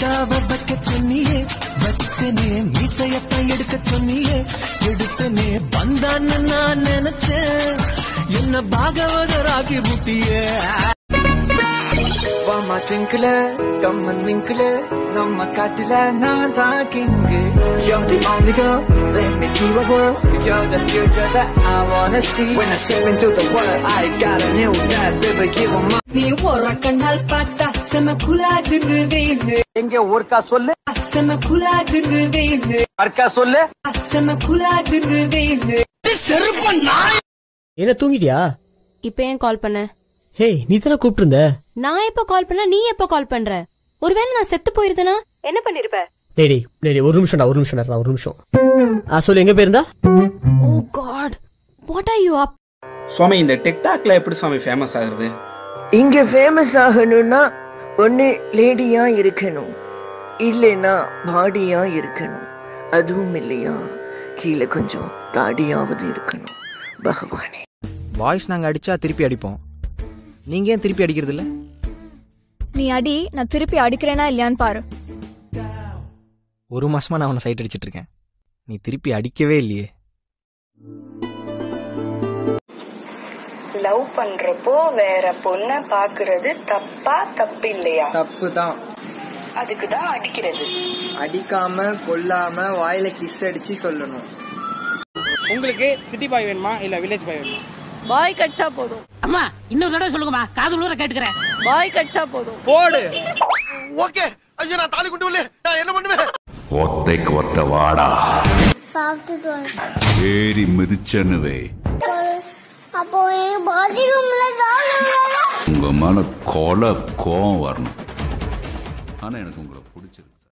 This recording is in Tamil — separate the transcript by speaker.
Speaker 1: பந்தாவ வைக்க சொன்னியே வச்சனே மீசையத்தான் எடுக்க சொன்னியே எடுத்தனே பந்தான்னு நான் நினைச்சேன் என்ன பாகவதராக்கி புட்டியே
Speaker 2: வாமா ட்விங்கிள் கம்மன் விங்கிள் நம்ம காட்டுல நான் தான் king You're the only girl, let me keep a world You're the future that I wanna see When I step into the world, I got a new dad Baby, give 'em my
Speaker 3: நீ போற கண்ணால் பார்த்தா செம குலாகுது வேலு
Speaker 4: எங்க ஒருக்கா சொல்லு
Speaker 3: செம குலாகுது வேலு
Speaker 4: அர்க்கா சொல்லு
Speaker 3: செம குலாகுது வேலு
Speaker 5: என்ன தூங்கிட்டியா
Speaker 6: இப்ப ஏன் கால் பண்ண
Speaker 5: ஹே நீ தானே கூப்பிட்டு இருந்த
Speaker 6: நான் எப்ப கால் பண்ண நீ எப்ப கால் பண்ற ஒருவேளை நான் செத்து போயிருந்தேனா என்ன பண்ணிருப்ப
Speaker 5: டேய் டேய் டேய், டேய், ஒரு நிமிஷம்டா ஒரு நிமிஷம் ஒரு நிமிஷம் ஆ சொல்லு எங்க போயிருந்தா
Speaker 6: oh god what are you up
Speaker 7: சுவாமி இந்த டிக்டாக்ல எப்படி சுவாமி ஃபேமஸ் ஆகுறது
Speaker 8: இங்க ஃபேமஸ் ஆகணும்னா ஒண்ணு லேடியா இருக்கணும் இல்லைன்னா பாடியா இருக்கணும் அதுவும் இல்லையா கீழே கொஞ்சம் தாடியாவது இருக்கணும் பகவானே
Speaker 9: வாய்ஸ் நாங்க அடிச்சா திருப்பி அடிப்போம் நீங்க ஏன் திருப்பி அடிக்கிறது இல்ல
Speaker 3: நீ அடி நான் திருப்பி அடிக்கிறேனா இல்லையான்னு பாரு
Speaker 9: ஒரு மாசமா நான் அவனை சைட் அடிச்சிட்டு இருக்கேன் நீ திருப்பி அடிக்கவே இல்லையே
Speaker 8: லவ் பண்றப்போ வேற பொண்ண பாக்குறது தப்பா தப்பு இல்லையா
Speaker 2: தப்பு தான்
Speaker 8: அதுக்கு தான் அடிக்கிறது
Speaker 2: அடிக்காம கொல்லாம வாயில கிஸ் அடிச்சு சொல்லணும்
Speaker 4: உங்களுக்கு சிட்டி பாய் வேணுமா இல்ல வில்லேஜ் பாய் வேணுமா
Speaker 3: பாய் கட்ஸா போதும்
Speaker 10: அம்மா இன்னொரு தடவை சொல்லுங்கம்மா காது ஊர கேட்டுக்கிறேன்
Speaker 3: பாய் கட்ஸா போதும்
Speaker 4: போடு
Speaker 1: ஓகே ஐயோ நான் தாலி கொண்டு வரல நான் என்ன பண்ணுவேன்
Speaker 11: ஒத்தைக்கு ஒத்த வாடா ஏறி மிதிச்சனுவே
Speaker 3: அப்போ பாதிக்கும்ல
Speaker 11: உங்க மேல கொலை கோவம் வரணும் ஆனா எனக்கு உங்களை பிடிச்சிருக்கு